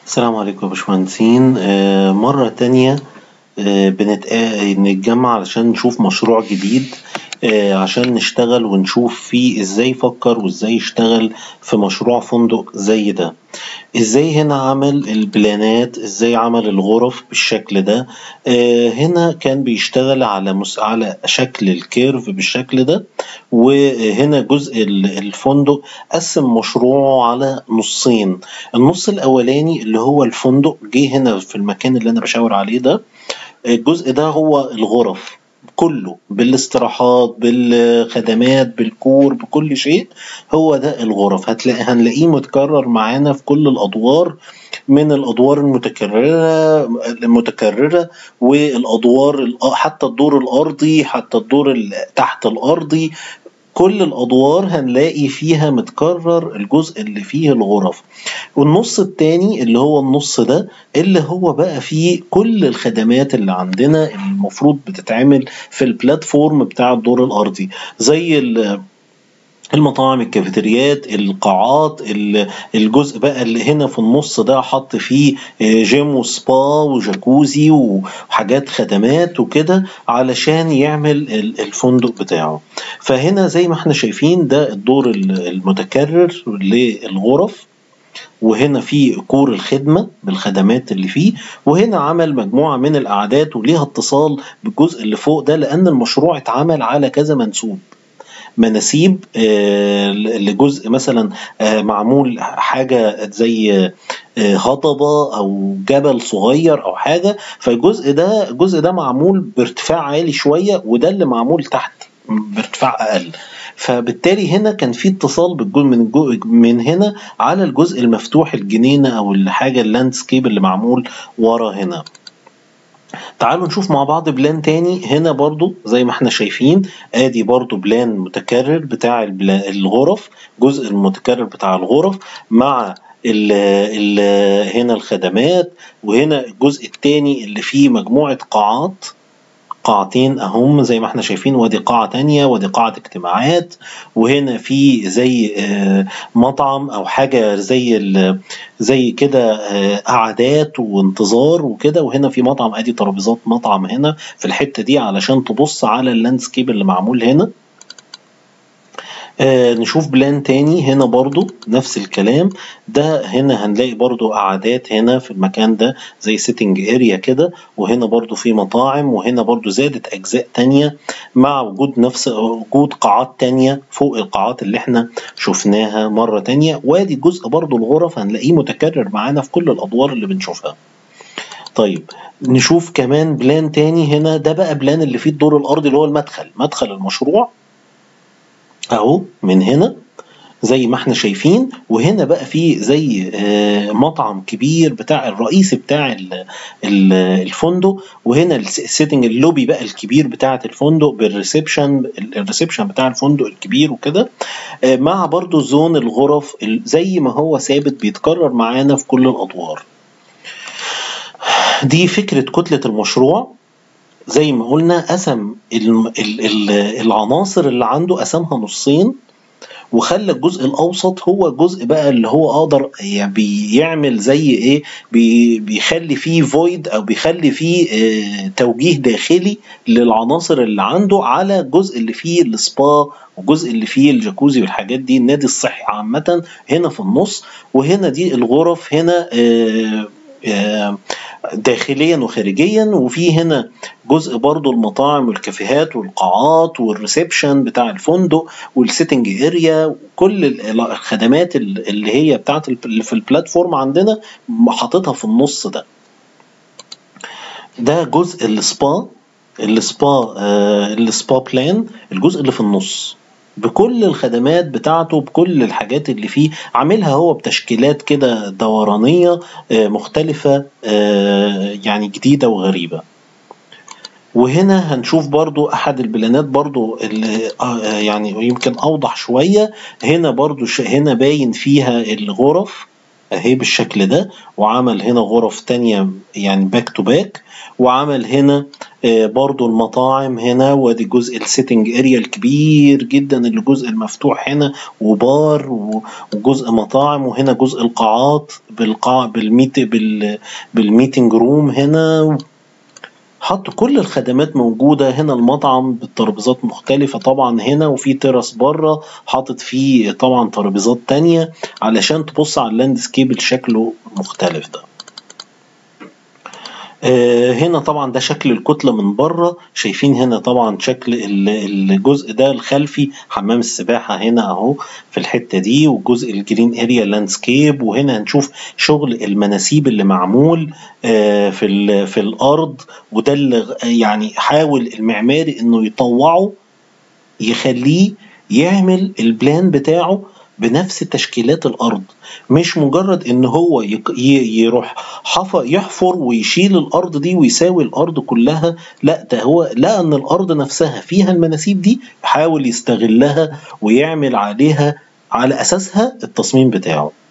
السلام عليكم يا باشمهندسين آه، مرة تانية آه، بنتقا- بنتجمع علشان نشوف مشروع جديد آه، عشان نشتغل ونشوف فيه ازاي يفكر وازاي يشتغل في مشروع فندق زي ده ازاي هنا عمل البلانات ازاي عمل الغرف بالشكل ده آه، هنا كان بيشتغل على مس... على شكل الكيرف بالشكل ده وهنا جزء ال- الفندق قسم مشروعه على نصين النص الاولاني اللي هو الفندق جه هنا في المكان اللي انا بشاور عليه ده الجزء ده هو الغرف كله بالاستراحات بالخدمات بالكور بكل شيء هو ده الغرف هتلاقي هنلاقيه متكرر معانا في كل الادوار من الادوار المتكرره المتكرره والادوار الأ- حتى الدور الارضي حتى الدور ال- تحت الارضي كل الادوار هنلاقي فيها متكرر الجزء اللي فيه الغرف والنص التاني اللي هو النص ده اللي هو بقى فيه كل الخدمات اللي عندنا المفروض بتتعمل في البلاتفورم بتاع الدور الارضي زي ال- المطاعم الكافيتريات القاعات ال- الجزء بقى اللي هنا في النص ده حط فيه آه، جيم وسبا وجاكوزي وحاجات خدمات وكده علشان يعمل ال- الفندق بتاعه فهنا زي ما احنا شايفين ده الدور ال- المتكرر للغرف وهنا في كور الخدمة بالخدمات اللي فيه وهنا عمل مجموعة من القعدات وليها اتصال بالجزء اللي فوق ده لأن المشروع اتعمل على كذا منسوب مناسيب آه، لجزء مثلا آه، معمول حاجة زي آه، هضبة أو جبل صغير أو حاجة فالجزء ده الجزء ده معمول بارتفاع عالي شوية وده اللي معمول تحت بارتفاع أقل فبالتالي هنا كان في اتصال بالجزء من الجو من هنا على الجزء المفتوح الجنينة أو الحاجة اللاندسكيب اللي معمول ورا هنا تعالوا نشوف مع بعض بلان تاني هنا برضو زي ما احنا شايفين ادي برضو بلان متكرر بتاع البلا- الغرف جزء المتكرر بتاع الغرف مع ال ال هنا الخدمات وهنا الجزء التاني اللي فيه مجموعة قاعات قاعتين اهم زي ما احنا شايفين وادي قاعة تانية وادي قاعة اجتماعات وهنا في زي آه، مطعم او حاجة زي ال- زي كده آه، قعدات وانتظار وكده وهنا في مطعم ادي ترابيزات مطعم هنا في الحتة دي علشان تبص على اللاندسكيب اللي معمول هنا آه نشوف بلان تاني هنا برضو نفس الكلام ده هنا هنلاقي برضو قعدات هنا في المكان ده زي سيتنج اريا كده وهنا برضو في مطاعم وهنا برضو زادت اجزاء تانية مع وجود نفس وجود قاعات تانية فوق القاعات اللي احنا شفناها مرة تانية وادي جزء برضو الغرف هنلاقيه متكرر معانا في كل الادوار اللي بنشوفها طيب نشوف كمان بلان تاني هنا ده بقى بلان اللي فيه الدور الارضي اللي هو المدخل مدخل المشروع اهو من هنا زي ما احنا شايفين وهنا بقى في زي آه، مطعم كبير بتاع الرئيسي بتاع ال- ال- الفندق وهنا الس- السيتنج اللوبي بقى الكبير بتاعة الفندق بالريسبشن الريسبشن بتاع الفندق الكبير وكده آه، مع برضو زون الغرف ال- زي ما هو ثابت بيتكرر معانا في كل الادوار دي فكرة كتلة المشروع زي ما قلنا قسم الم- ال- ال- العناصر اللي عنده قسمها نصين وخلى الجزء الاوسط هو الجزء بقى اللي هو اقدر يعني بيعمل زي ايه بي بيخلي فيه فويد او بيخلي فيه آه توجيه داخلي للعناصر اللي عنده على الجزء اللي فيه السبا والجزء اللي فيه الجاكوزي والحاجات دي النادي الصحي عامة هنا في النص وهنا دي الغرف هنا آه آه داخليا وخارجيا وفي هنا جزء برضو المطاعم والكافيهات والقاعات والريسبشن بتاع الفندق والسيتنج اريا وكل ال- الخدمات ال- اللي هي بتاعت ال- اللي في البلاتفورم عندنا حاططها في النص ده ده جزء السبا السبا آه السبا بلان الجزء اللي في النص بكل الخدمات بتاعته بكل الحاجات اللي فيه عاملها هو بتشكيلات كده دورانية آه مختلفة آه يعني جديدة وغريبة وهنا هنشوف برضو احد البلانات برضو اللي آه، يعني يمكن اوضح شوية هنا برضو ش- هنا باين فيها الغرف اهي بالشكل ده وعمل هنا غرف تانية يعني باك تو باك وعمل هنا آه، برضو المطاعم هنا وادي جزء السيتنج اريا الكبير جدا اللي جزء المفتوح هنا وبار و- وجزء مطاعم وهنا جزء القاعات بالقاع بالميت بال بالميتنج روم هنا حط كل الخدمات موجودة هنا المطعم بالترابيزات مختلفة طبعا هنا وفي تراس بره حاطط فيه طبعا ترابيزات تانية علشان تبص على اللاندسكيب اللي شكله مختلف ده آه، هنا طبعا ده شكل الكتلة من بره شايفين هنا طبعا شكل ال- الجزء ده الخلفي حمام السباحة هنا اهو في الحتة دي والجزء الجرين اريا لاندسكيب وهنا هنشوف شغل المناسيب اللي معمول آه، في ال- في الارض وده اللي غ- يعني حاول المعماري انه يطوعه يخليه يعمل البلان بتاعه بنفس تشكيلات الارض مش مجرد ان هو يك- ي- يروح حفر يحفر ويشيل الارض دي ويساوي الارض كلها لا ده هو لقى ان الارض نفسها فيها المناسيب دي حاول يستغلها ويعمل عليها على اساسها التصميم بتاعه